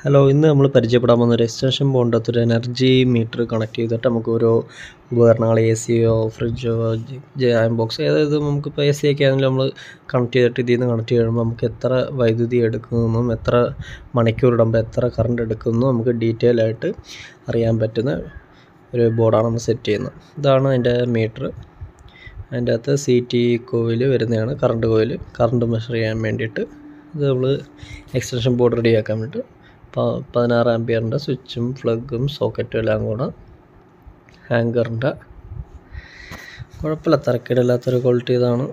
hello ഇന്ന് നമ്മൾ പരിചയപ്പെടാൻ പോകുന്ന ഒരു എക്സ്റ്റൻഷൻ ബോണ്ടത്ത് ഒരു എനർജി മീറ്റർ കണക്ട് ചെയ്തിട്ട് നമുക്ക് ഓരോ ഉപകരണങ്ങൾ എ സിയോ ഫ്രിഡ്ജോ അയൺ ബോക്സ് അതായത് നമുക്കിപ്പോൾ എ സി ഒക്കെ ആണെങ്കിലും നമ്മൾ കണക്ട് ചെയ്തിട്ട് ഇതിൽ നിന്ന് കണക്ട് ചെയ്യുമ്പോൾ നമുക്ക് എത്ര വൈദ്യുതി എടുക്കുമെന്നും എത്ര മണിക്കൂർ ഇടുമ്പോൾ എത്ര കറണ്ട് എടുക്കുമെന്നും നമുക്ക് ഡീറ്റെയിൽ ആയിട്ട് അറിയാൻ പറ്റുന്ന ഒരു ബോർഡാണ് നമ്മൾ സെറ്റ് ചെയ്യുന്നത് ഇതാണ് അതിൻ്റെ മീറ്റർ അതിൻ്റെ അകത്ത് സി ടി കോയിൽ വരുന്നതാണ് കറണ്ട് കോയിൽ കറണ്ട് മെഷർ ചെയ്യാൻ വേണ്ടിയിട്ട് ഇത് നമ്മൾ എക്സ്റ്റൻഷൻ ബോർഡ് റെഡിയാക്കാൻ വേണ്ടിയിട്ട് പതിനാറ് ആംപിയറിൻ്റെ സ്വിച്ചും പ്ലഗും സോക്കറ്റും എല്ലാം കൂടെ ഹാങ്കറിൻ്റെ കുഴപ്പമില്ല തരക്കേടില്ലാത്തൊരു ക്വാളിറ്റി ഇതാണ്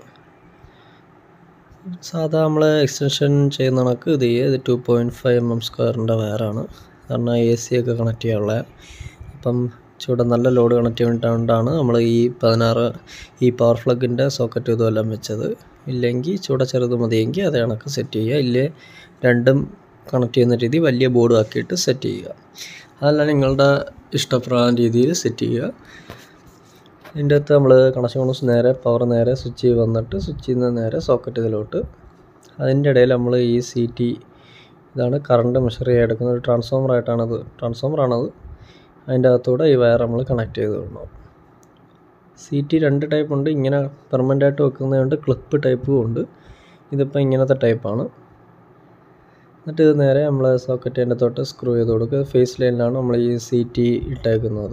സാധാ നമ്മൾ എക്സ്റ്റൻഷൻ ചെയ്യുന്ന കണക്ക് ഇത് ഇത് two point five m m സ്ക്വയറിൻ്റെ വയറാണ് കാരണം എ സി ഒക്കെ കണക്ട് ചെയ്യാനുള്ള അപ്പം ചൂടെ നല്ല ലോഡ് കണക്ട് ചെയ്തിട്ടാണ് നമ്മൾ ഈ പതിനാറ് ഈ പവർ പ്ലഗിൻ്റെ സോക്കറ്റ് ഇതുമെല്ലാം വെച്ചത് ഇല്ലെങ്കിൽ ചൂടെ ചെറുത് മതിയെങ്കിൽ അത് കണക്ക് സെറ്റ് ചെയ്യുക ഇല്ലേ രണ്ടും കണക്ട് ചെയ്യുന്ന രീതി വലിയ ബോർഡ് ആക്കിയിട്ട് സെറ്റ് ചെയ്യുക അതല്ല നിങ്ങളുടെ ഇഷ്ടപ്രകാരം രീതിയിൽ സെറ്റ് ചെയ്യുക ഇതിൻ്റെ അകത്ത് നമ്മൾ കണക്ഷൻ കൊണ്ട് നേരെ പവർ നേരെ സ്വിച്ച് വന്നിട്ട് സ്വിച്ചിൽ നിന്ന് നേരെ സോക്കറ്റ് ഇതിലോട്ട് അതിൻ്റെ ഇടയിൽ നമ്മൾ ഈ സി ടി ഇതാണ് കറണ്ട് മെഷർ ചെയ്യാൻ എടുക്കുന്ന ഒരു ട്രാൻസ്ഫോമർ ആയിട്ടാണത് ട്രാൻസ്ഫോമറാണത് അതിൻ്റെ അകത്തൂടെ ഈ വയർ നമ്മൾ കണക്ട് ചെയ്ത് വിടണം സി ടി രണ്ട് ടൈപ്പ് ഉണ്ട് ഇങ്ങനെ പെർമനൻ്റ് ആയിട്ട് വെക്കുന്നതുകൊണ്ട് ക്ലിപ്പ് ടൈപ്പും ഉണ്ട് ഇതിപ്പോൾ ഇങ്ങനത്തെ ടൈപ്പാണ് എന്നിട്ട് ഇത് നേരെ നമ്മൾ സോക്കറ്റ് അതിൻ്റെ തൊട്ട് സ്ക്രൂ ചെയ്ത് കൊടുക്കുക ഫേസ് ലൈനിലാണ് നമ്മൾ ഈ സി ടി ഇട്ടേക്കുന്നത്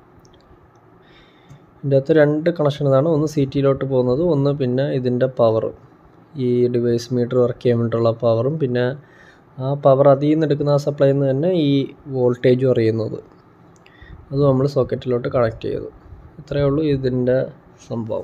ഇതിൻ്റെ അകത്ത് രണ്ട് കണക്ഷൻ ഇതാണ് ഒന്ന് സി ടിയിലോട്ട് പോകുന്നത് ഒന്ന് പിന്നെ ഇതിൻ്റെ പവർ ഈ ഡിവൈസ് മീറ്റർ വർക്ക് ചെയ്യാൻ വേണ്ടിയിട്ടുള്ള പവറും പിന്നെ ആ പവർ അതിൽ നിന്ന് എടുക്കുന്ന ആ സപ്ലൈയിൽ നിന്ന് തന്നെ ഈ വോൾട്ടേജും അറിയുന്നത് അത് നമ്മൾ സോക്കറ്റിലോട്ട് കണക്ട് ചെയ്തു ഇത്രയേ ഉള്ളൂ ഇതിൻ്റെ സംഭവം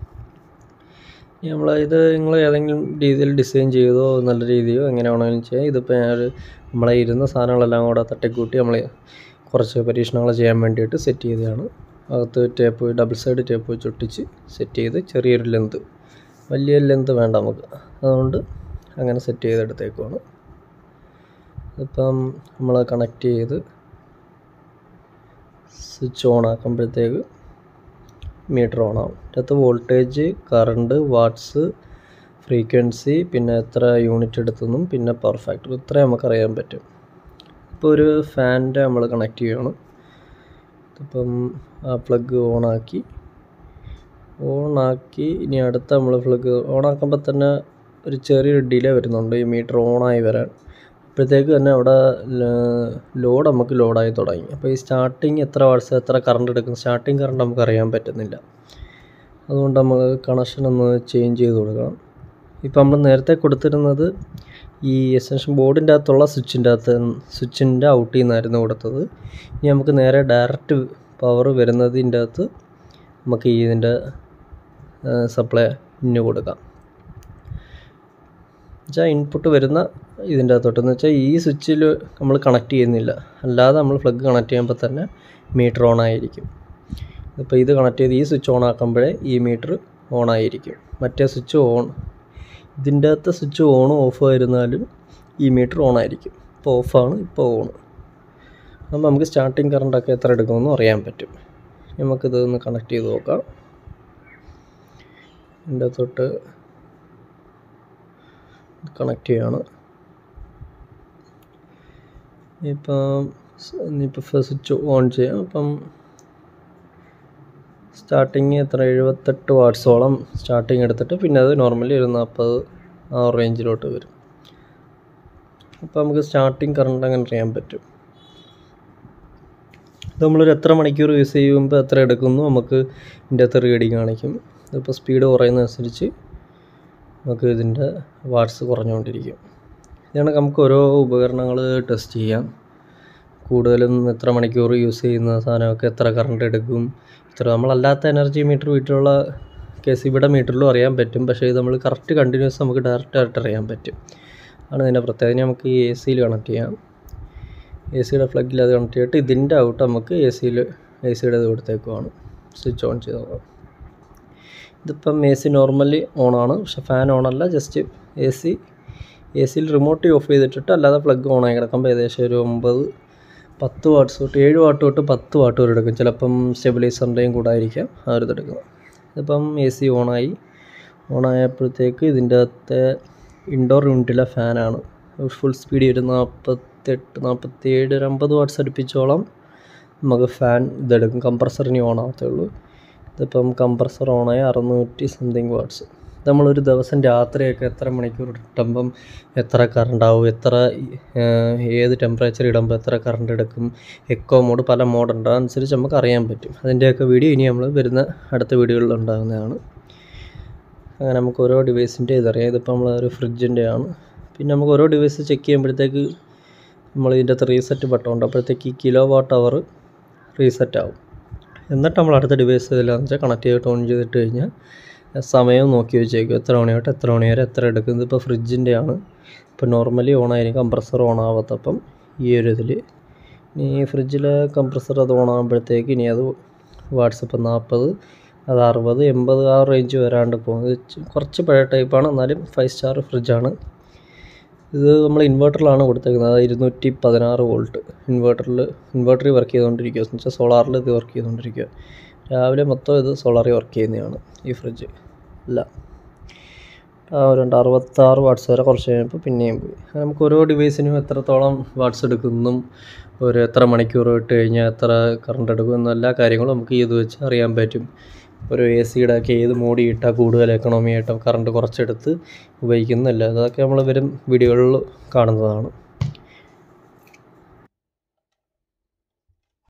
നമ്മൾ ഇത് നിങ്ങൾ ഏതെങ്കിലും രീതിയിൽ ഡിസൈൻ ചെയ്തോ നല്ല രീതിയോ എങ്ങനെ വേണമെങ്കിലും ചെയ്യാം ഇതിപ്പോൾ ഞാൻ ഒരു നമ്മളെ ഇരുന്ന സാധനങ്ങളെല്ലാം കൂടെ തട്ടിക്കൂട്ടി നമ്മൾ കുറച്ച് പരീക്ഷണങ്ങൾ ചെയ്യാൻ വേണ്ടിയിട്ട് സെറ്റ് ചെയ്തതാണ് അകത്ത് ടേപ്പ് ഡബിൾ സൈഡ് ടേപ്പ് വെച്ച് ഒട്ടിച്ച് സെറ്റ് ചെയ്ത് ചെറിയൊരു ലെന്ത് വലിയ ലെന്ത് വേണ്ട നമുക്ക് അതുകൊണ്ട് അങ്ങനെ സെറ്റ് ചെയ്തെടുത്തേക്കുവാണ് ഇപ്പം നമ്മൾ കണക്ട് ചെയ്ത് സ്വിച്ച് ഓൺ ആക്കുമ്പോഴത്തേക്ക് മീറ്റർ ഓൺ ആവും ഇതിനകത്ത് വോൾട്ടേജ് കറണ്ട് വാട്ട്സ് ഫ്രീക്വൻസി പിന്നെ എത്ര യൂണിറ്റ് എടുത്തെന്നും പിന്നെ പവർ ഫാക്ടർ ഇത്രയും നമുക്കറിയാൻ പറ്റും ഇപ്പോൾ ഒരു ഫാനിൻ്റെ നമ്മൾ കണക്ട് ചെയ്യണം ഇപ്പം ആ പ്ലഗ് ഓണാക്കി ഓണാക്കി ഇനി അടുത്ത നമ്മൾ പ്ലഗ് ഓണാക്കുമ്പോൾ തന്നെ ഒരു ചെറിയൊരു ഡിലേ വരുന്നുണ്ട് ഈ മീറ്റർ ഓണായി വരാൻ അപ്പോഴത്തേക്ക് തന്നെ അവിടെ ലോഡ് നമുക്ക് ലോഡായി തുടങ്ങി അപ്പോൾ ഈ സ്റ്റാർട്ടിങ് എത്ര വാട്ട്സ് എത്ര കറണ്ട് എടുക്കും സ്റ്റാർട്ടിങ് കറണ്ട് നമുക്ക് അറിയാൻ പറ്റുന്നില്ല അതുകൊണ്ട് നമ്മൾ കണക്ഷൻ ഒന്ന് ചേഞ്ച് ചെയ്ത് കൊടുക്കണം ഇപ്പം നമ്മൾ നേരത്തെ കൊടുത്തിരുന്നത് ഈ എക്സ്റ്റൻഷൻ ബോർഡിൻ്റെ അകത്തുള്ള സ്വിച്ചിൻ്റെ അകത്ത് സ്വിച്ചിൻ്റെ ഔട്ടിൽ നിന്നായിരുന്നു കൊടുത്തത് ഇനി നമുക്ക് നേരെ ഡയറക്റ്റ് പവർ വരുന്നതിൻ്റെ അകത്ത് നമുക്ക് ഈ ഇതിൻ്റെ സപ്ലൈ ഇന്ന് കൊടുക്കാം വെച്ചാൽ ഇൻപുട്ട് വരുന്ന ഇതിൻ്റെ അകത്തോട്ടെന്ന് വെച്ചാൽ ഈ സ്വിച്ചിൽ നമ്മൾ കണക്ട് ചെയ്യുന്നില്ല അല്ലാതെ നമ്മൾ പ്ലഗ് കണക്ട് ചെയ്യുമ്പോൾ തന്നെ മീറ്റർ ഓൺ ആയിരിക്കും ഇപ്പോൾ ഇത് കണക്ട് ചെയ്ത് ഈ സ്വിച്ച് ഓൺ ആക്കുമ്പോഴേ ഈ മീറ്റർ ഓൺ ആയിരിക്കും മറ്റേ സ്വിച്ച് ഓൺ ഇതിൻ്റെ അകത്ത് സ്വിച്ച് ഓണും ഓഫ് ആയിരുന്നാലും ഈ മീറ്റർ ഓൺ ആയിരിക്കും ഇപ്പോൾ ഓഫാണ് ഇപ്പോൾ ഓൺ അപ്പോൾ നമുക്ക് സ്റ്റാർട്ടിങ് കറണ്ടൊക്കെ എത്ര എടുക്കുമെന്ന് അറിയാൻ പറ്റും നമുക്കിത് ഒന്ന് കണക്ട് ചെയ്ത് നോക്കാം ഇതിൻ്റെ തൊട്ട് കണക്ട് ചെയ്യാണ് ഇപ്പം ഇനിയിപ്പോൾ സ്വിച്ച് ഓൺ ചെയ്യാം അപ്പം സ്റ്റാർട്ടിങ് എത്ര എഴുപത്തെട്ട് വാട്ട്സോളം സ്റ്റാർട്ടിങ് എടുത്തിട്ട് പിന്നെ അത് നോർമലി ഒരു നാൽപ്പത് ആ റേഞ്ചിലോട്ട് വരും അപ്പോൾ നമുക്ക് സ്റ്റാർട്ടിങ് കറണ്ട് അങ്ങനെ അറിയാൻ പറ്റും ഇത് നമ്മളൊരു എത്ര മണിക്കൂർ യൂസ് ചെയ്യുമ്പോൾ എത്ര എടുക്കുന്നു നമുക്ക് ഇതിൻ്റെ അകത്ത് റീഡിങ് കാണിക്കും ഇതിപ്പോൾ സ്പീഡ് കുറയുന്നതനുസരിച്ച് നമുക്ക് ഇതിൻ്റെ വാട്ട്സ് കുറഞ്ഞുകൊണ്ടിരിക്കും ഇതാണ് നമുക്ക് ഓരോ ഉപകരണങ്ങൾ ടെസ്റ്റ് ചെയ്യാം കൂടുതലും എത്ര മണിക്കൂർ യൂസ് ചെയ്യുന്ന സാധനമൊക്കെ എത്ര കറണ്ട് എടുക്കും ഇത്ര നമ്മളല്ലാത്ത എനർജി മീറ്റർ വീട്ടിലുള്ള കേസ് ഇവിടെ മീറ്ററിലും അറിയാൻ പറ്റും പക്ഷേ ഇത് നമ്മൾ കറക്റ്റ് കണ്ടിന്യൂസ് നമുക്ക് ഡയറക്റ്റ് ആയിട്ട് അറിയാൻ പറ്റും ആണ് ഇതിൻ്റെ പ്രത്യേകത നമുക്ക് ഈ എ സിയിൽ കണക്ട് ചെയ്യാം എ സിയുടെ പ്ലഗിൽ അത് കണക്ട് ചെയ്തിട്ട് ഇതിൻ്റെ ഔട്ട് നമുക്ക് എ സിയിൽ എ സിയുടെ ഇത് കൊടുത്തേക്കുവാണ് സ്വിച്ച് ഓൺ ചെയ്ത് നോക്കാം ഇതിപ്പം എ സി നോർമലി ഓണാണ് പക്ഷെ ഫാൻ ഓണല്ല ജസ്റ്റ് എ സി എ സിയിൽ റിമോട്ട് ഓഫ് ചെയ്തിട്ടിട്ട് അല്ലാതെ പ്ലഗ് ഓൺ ആയി കിടക്കുമ്പോൾ ഏകദേശം ഒരു ഒമ്പത് പത്ത് വാട്ട്സ് തൊട്ട് ഏഴ് വാട്ട് തൊട്ട് പത്ത് വാട്ട് വരെ എടുക്കും ചിലപ്പം സ്റ്റെബിലൈസറിൻ്റെയും കൂടെ ആയിരിക്കാം ആ ഒരു ഇതെടുക്കുന്നത് ഇതിപ്പം എ സി ഓണായി ഓണായപ്പോഴത്തേക്ക് ഇതിൻ്റെ അകത്തെ ഇൻഡോർ യൂണിറ്റിലെ ഫാനാണ് ഫുൾ സ്പീഡ് ഒരു നാൽപ്പത്തി നാൽപ്പത്തെട്ട് നാൽപ്പത്തിയേഴ് ഒരു അമ്പത് വാട്ട്സ് അടുപ്പിച്ചോളം നമുക്ക് ഫാൻ ഇതെടുക്കും കംപ്രസറിന് ഓൺ ആവത്തേ ഉള്ളൂ ഇതിപ്പം കംപ്രസർ ഓണായി അറുന്നൂറ്റി സംതിങ് വാട്ട്സ് നമ്മളൊരു ദിവസം രാത്രിയൊക്കെ എത്ര മണിക്കൂർ ഇട്ടുമ്പം എത്ര കറണ്ട് ആവും എത്ര ഏത് ടെമ്പറേച്ചർ ഇടുമ്പോൾ എത്ര കറണ്ട് എടുക്കും എക്കോ മോഡ് പല മോഡുണ്ട് അതനുസരിച്ച് നമുക്ക് അറിയാൻ പറ്റും അതിൻ്റെയൊക്കെ വീഡിയോ ഇനി നമ്മൾ വരുന്ന അടുത്ത വീഡിയോകളിൽ ഉണ്ടാകുന്നതാണ് അങ്ങനെ നമുക്ക് ഓരോ ഡിവൈസിൻ്റെ ഇതറിയാം ഇതിപ്പോൾ നമ്മൾ ഒരു ഫ്രിഡ്ജിൻ്റെ ആണ് പിന്നെ നമുക്ക് ഓരോ ഡിവൈസ് ചെക്ക് ചെയ്യുമ്പോഴത്തേക്ക് നമ്മൾ ഇതിൻ്റെ അകത്ത് റീസെറ്റ് ബട്ടൺ ഉണ്ട് അപ്പോഴത്തേക്ക് ഈ കിലോ വാട്ട് അവർ റീസെറ്റ് ആവും എന്നിട്ട് നമ്മൾ അടുത്ത ഡിവൈസ് ഇതിലാന്ന് വെച്ചാൽ കണക്ട് ചെയ്തിട്ട് ഓൺ ചെയ്തിട്ട് കഴിഞ്ഞാൽ സമയം നോക്കി വെച്ചേക്കും എത്ര മണി തൊട്ട് എത്ര മണി വരെ എത്ര എടുക്കും ഇതിപ്പോൾ ഫ്രിഡ്ജിൻ്റെ ആണ് ഇപ്പോൾ നോർമലി ഓൺ ആയിരിക്കും കംപ്രസർ ഓൺ ആവാത്തപ്പം ഈ ഒരു ഇതിൽ ഇനി ഫ്രിഡ്ജിലെ കംപ്രസർ അത് ഓൺ ആകുമ്പോഴത്തേക്ക് ഇനി അത് വാട്സപ്പ് നാൽപ്പത് അത് അറുപത് എൺപത് ആ റേഞ്ച് വരാണ്ട് പോകും ഇത് ച് കുറച്ച് പഴയ ടൈപ്പാണ് എന്നാലും ഫൈവ് സ്റ്റാർ ഫ്രിഡ്ജാണ് ഇത് നമ്മൾ ഇൻവെർട്ടറിലാണ് കൊടുത്തേക്കുന്നത് അത് ഇരുന്നൂറ്റി പതിനാറ് വോൾട്ട് ഇൻവെർട്ടറിൽ ഇൻവെർട്ടറിൽ വർക്ക് ചെയ്തുകൊണ്ടിരിക്കുക എന്ന് വെച്ചാൽ സോളാറിൽ ഇത് വർക്ക് ചെയ്തുകൊണ്ടിരിക്കുക രാവിലെ മൊത്തം ഇത് സോളാറിൽ വർക്ക് ചെയ്യുന്നതാണ് ഈ ഫ്രിഡ്ജ് അല്ല ആ രണ്ട് അറുപത്താറ് വാട്ട്സ് വരെ കുറച്ച് കഴിഞ്ഞപ്പോൾ പിന്നെയും പോയി അങ്ങനെ നമുക്ക് ഓരോ ഡിവൈസിനും എത്രത്തോളം വാട്ട്സ് എടുക്കുന്നും ഒരു എത്ര മണിക്കൂർ ഇട്ട് കഴിഞ്ഞാൽ എത്ര കറണ്ട് എടുക്കും എന്ന എല്ലാ കാര്യങ്ങളും നമുക്ക് ഇത് വെച്ച് അറിയാൻ പറ്റും ഒരു എ സിയുടെ ഒക്കെ ഏത് മോഡി ഇട്ടാൽ കൂടുതൽ എക്കണോമി ആയിട്ട് കറണ്ട് കുറച്ചെടുത്ത് ഉപയോഗിക്കുന്നില്ല അതൊക്കെ നമ്മൾ വരും വീഡിയോകളിൽ കാണുന്നതാണ്